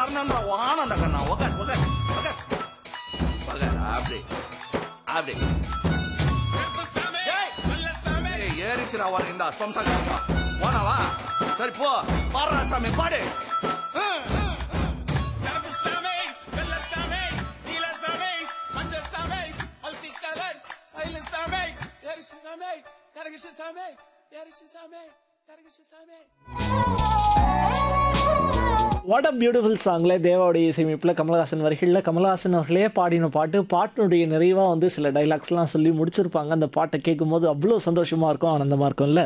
வரணும்ன்ற வானம்டா கண்ணா உக்கார் உக்கார் உக்கார் உக்கார் அப்படி அப்படி ஏய். ஏய், ஏறிச்சுடா உனக்கு இந்த சொம்சா கச்சுக்கா வானவா சரி போ பாடுறா சாமி பாடு வாட் அ பியூட்டிஃபுல் சாங்ல தேவாவுடைய இசையமைப்பில் கமலஹாசன் வரிகளில் கமலஹாசன் அவர்களே பாடின பாட்டு பாட்டினுடைய நிறைவாக வந்து சில டைலாக்ஸ்லாம் சொல்லி முடிச்சிருப்பாங்க அந்த பாட்டை கேட்கும்போது அவ்வளோ சந்தோஷமாக இருக்கும் ஆனந்தமாக இருக்கும்ல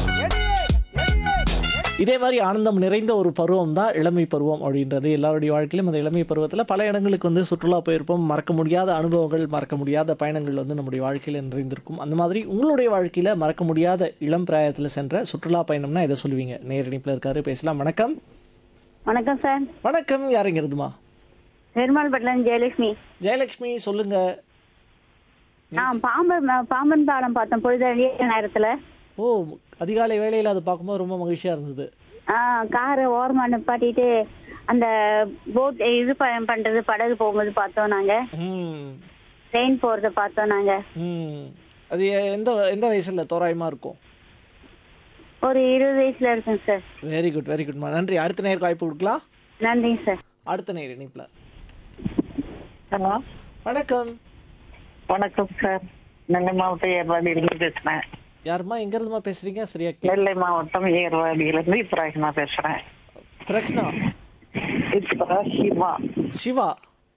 இதே மாதிரி ஆனந்தம் நிறைந்த ஒரு பருவம் தான் இளமை பருவம் அப்படின்றது எல்லாருடைய வாழ்க்கையிலும் அந்த இளமை பருவத்தில் பல இடங்களுக்கு வந்து சுற்றுலா போயிருப்போம் மறக்க முடியாத அனுபவங்கள் மறக்க முடியாத பயணங்கள் வந்து நம்முடைய வாழ்க்கையில் நிறைந்திருக்கும் அந்த மாதிரி உங்களுடைய வாழ்க்கையில் மறக்க முடியாத இளம் பிராயத்தில் சென்ற சுற்றுலா பயணம்னா இதை சொல்லுவீங்க நேரடிப்பில் இருக்காரு பேசலாம் வணக்கம் வணக்கம் சார் வணக்கம் யாருங்கிறதுமா பெருமாள் பட்லன் ஜெயலட்சுமி ஜெயலட்சுமி சொல்லுங்க நான் பாம்பன் பாம்பன் பாலம் பார்த்தேன் பொழுதழிய நேரத்துல ஓ அதிகாலை வேளையில் அது பார்க்கும்போது ரொம்ப மகிழ்ச்சியாக இருந்தது காரை ஓரமா நிப்பாட்டிட்டு அந்த போட் இது ப- பண்றது படகு போகும்போது பார்த்தோம் நாங்க ம் ட்ரெயின் போறத பார்த்தோம் நாங்க ம் அது எ- எந்த எந்த வயசில் தோராயமாக இருக்கும் ஒரு இருபது வயசுல இருக்குங்க சார் வெரி குட் வெரி குட்மா நன்றி அடுத்த நேருக்கு வாய்ப்பு கொடுக்கலாம் நன்றிங்க சார் அடுத்த நேர் இணைப்பில் ஹலோ வணக்கம் வணக்கம் சார் நெல்லை மாவட்டம் ஏர்வாடியிலிருந்து பேசுறேன் யாரும்மா எங்கேருந்துமா பேசுகிறீங்க சரியா கே நெல்லை மாவட்டம் ஏர்வாடியிலிருந்து இப்ராஹிமா பேசுறேன் பிரக்னா இப்ராஹிமா சிவா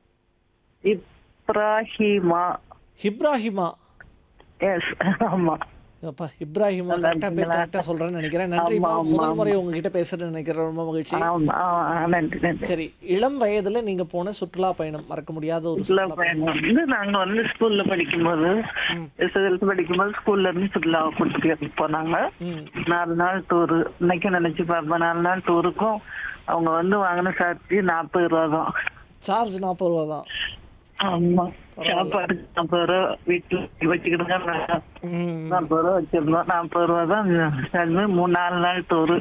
இப்ராஹிமா இப்ராஹிமா எஸ் ஆமா அப்பா இப்ராஹிமா கரெக்டாக பேர் கரெக்டாக சொல்கிறேன்னு நினைக்கிறேன் நன்றி ஆமா, ஆமா, முதல் ஆமா. முறை உங்ககிட்ட பேசுகிறேன்னு நினைக்கிறேன் ரொம்ப மகிழ்ச்சி ஆமா ஆ, நன்றி நன்றி சரி இளம் வயதுல நீங்க போன சுற்றுலா பயணம் மறக்க முடியாத ஒரு சுற்றுலா சுற்றுலா பயணம் பயணம் வந்து நாங்க வந்து ஸ்கூல்ல படிக்கும்போது எஸ்எஸ்எல்சி படிக்கும்போது ஸ்கூல்ல இருந்து சுற்றுலா கூட்டிட்டு போனாங்க ம் நாலு நாள் டூரு இன்னைக்கு நினைச்சு பார்ப்பேன் நாலு நாள் டூருக்கும் அவங்க வந்து வாங்கின சார்ஜ் நாற்பது ரூபா தான் சார்ஜ் நாற்பது ரூபா தான் ஆமா சாப்பாடு நாற்பது ரூபா வீட்டுல வச்சுக்கிடுங்க ம் நாற்பது ரூபா வச்சிருந்தோம் நாற்பது ரூபா தான் அது மூணு நாலு நாள் டூரு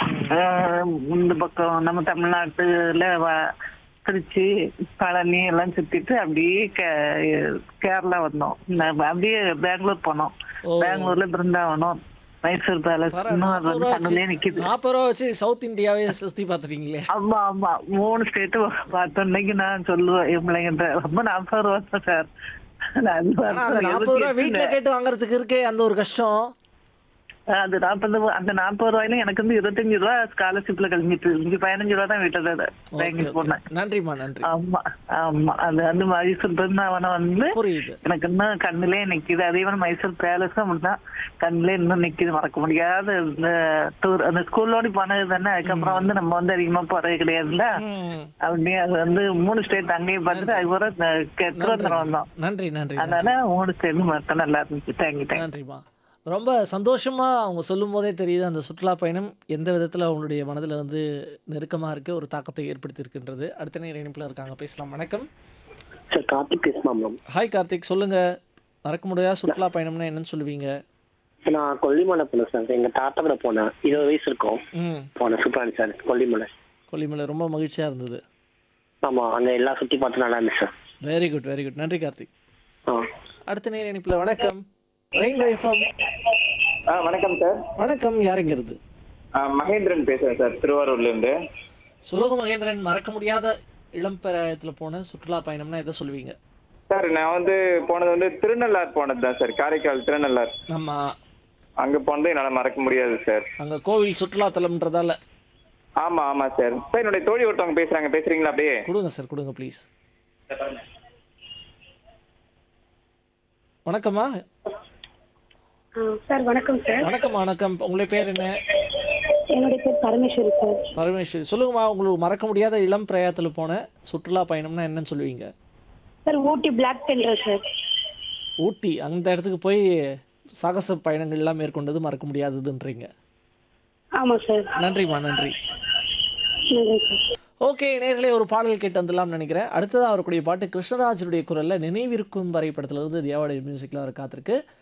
இந்த பக்கம் நம்ம தமிழ்நாட்டுல வ- திருச்சி பழனி எல்லாம் சுத்திட்டு அப்படியே கே- கேரளா வந்தோம் ந- அப்படியே பெங்களூர் போனோம் ஓ. பெங்களூர்ல பிருந்தாவனம் மைசூர் பேலஸ் இன்னும் அது வந்து கண்ணுலயே நிக்குது நாற்பது ரூபா வச்சு சவுத் இந்தியாவே சுத்தி பார்த்துட்டீங்களே ஆமா ஆமா மூணு ஸ்டேட் பார்த்தோம் இன்னைக்கு நான் சொல்லுவேன் என் பிள்ளைங்கிட்ட ரொம்ப நாற்பது ரூபா தான் சார் நான் ஆனா அந்த நாற்பது ரூபா வீட்டுல கேட்டு வாங்குறதுக்கு இருக்கே அந்த ஒரு கஷ்டம் அது நாற்பது அந்த நாற்பது ரூபாயில எனக்கு வந்து இருபத்தஞ்சு ரூபா ஸ்காலர்ஷிப்ல கழிஞ்சிட்டு இருந்துச்சு பதினஞ்சு ரூபா தான் வீட்டுல Okay, பேங்க் okay. போனேன் நன்றிம்மா நன்றி ஆமா ஆமா அது வந்து மைசூர் பிருந்தாவனம் வந்து புரியுது எனக்கு இன்னும் கண்ணிலே நிக்குது அதே மாதிரி மைசூர் பேலஸும் அப்படிதான் கண்ணிலே இன்னும் நிக்குது மறக்க முடியாத இந்த டூர் அந்த ஸ்கூலோட போனது தானே அதுக்கப்புறம் வந்து நம்ம வந்து அதிகமா போறது கிடையாதுல்ல ம். அப்படியே அது வந்து மூணு ஸ்டேட் அங்கேயும் பார்த்துட்டு அதுக்கப்புறம் திருவனந்தபுரம் வந்தோம் நன்றி நன்றி நன்றி. அதனால மூணு ஸ்டேட் மட்டும் நல்லா இருந்துச்சு தேங்க்யூ தேங்க்யூ நன்றிம்மா ரொம்ப சந்தோஷமா அவங்க சொல்லும் போதே தெரியுது அந்த சுற்றுலா பயணம் எந்த விதத்துல அவங்களுடைய மனதுல வந்து நெருக்கமா இருக்கு ஒரு தாக்கத்தை ஏற்படுத்தி இருக்கின்றது அடுத்த நேர இணைப்புல இருக்காங்க பேசலாம் வணக்கம் சார் கார்த்திக் பேசுமா மேம் ஹாய் கார்த்திக் சொல்லுங்க மறக்க முடியாத சுற்றுலா பயணம்னா என்னன்னு சொல்லுவீங்க நான் கொல்லிமலை போனேன் சார் எங்க தாத்தா கூட போனேன் இருபது வயசு இருக்கும் ம் போனேன் சூப்பரா இருந்துச்சு சார் கொல்லிமலை கொல்லிமலை ரொம்ப மகிழ்ச்சியா இருந்தது ஆமா அங்க எல்லாம் சுத்தி பார்த்து நல்லா இருந்துச்சு sir very good very good நன்றி கார்த்திக் ஆ அடுத்த நேர இணைப்புல வணக்கம் ரெயின் எஃப்எம் ஆ வணக்கம் சார் வணக்கம் யாருங்கிறது ஆ, மகேந்திரன் பேசுறேன் சார் திருவாரூர்ல இருந்து சுலோக மகேந்திரன் மறக்க முடியாத இளம் பிராயத்துல போன சுற்றுலா பயணம்னா எதை சொல்லுவீங்க சார் நான் வந்து போனது வந்து திருநள்ளார் போனது தான் சார் காரைக்கால் திருநள்ளார் நம்ம அங்க போனது என்னால மறக்க முடியாது சார் அங்க கோவில் சுற்றுலா தலம்ன்றதால ஆமா ஆமா சார் சார் என்னுடைய தோழி ஒருத்தவங்க பேசுறாங்க பேசுறீங்களா அப்படியே கொடுங்க சார் கொடுங்க ப்ளீஸ் வணக்கம்மா சார் வணக்கம் சார் வணக்கம் வணக்கம் உங்களுடைய பேர் என்ன என்னுடைய பேர் பரமேஸ்வரி சார் பரமேஸ்வரி சொல்லுங்கம்மா உங்களுக்கு மறக்க முடியாத இளம் பிரயாத்துல போன சுற்றுலா பயணம்னா என்னன்னு சொல்லுவீங்க sir Ooty black thunder sir Ooty அந்த இடத்துக்கு போய் சாகச பயணங்கள்லாம் மேற்கொண்டது மறக்க முடியாததுன்றீங்க ஆமா சார் நன்றிம்மா நன்றி நன்றி சார் ஓகே நேர்களே ஒரு பாடல் கேட்டு வந்துடலாம்னு நினைக்கிறேன் அடுத்ததாக வரக்கூடிய பாட்டு கிருஷ்ணராஜனுடைய குரல்ல நினைவிருக்கும் வரை படத்துல இருந்து தேவாடைய மியூசிக்ல வர காத்திருக்கு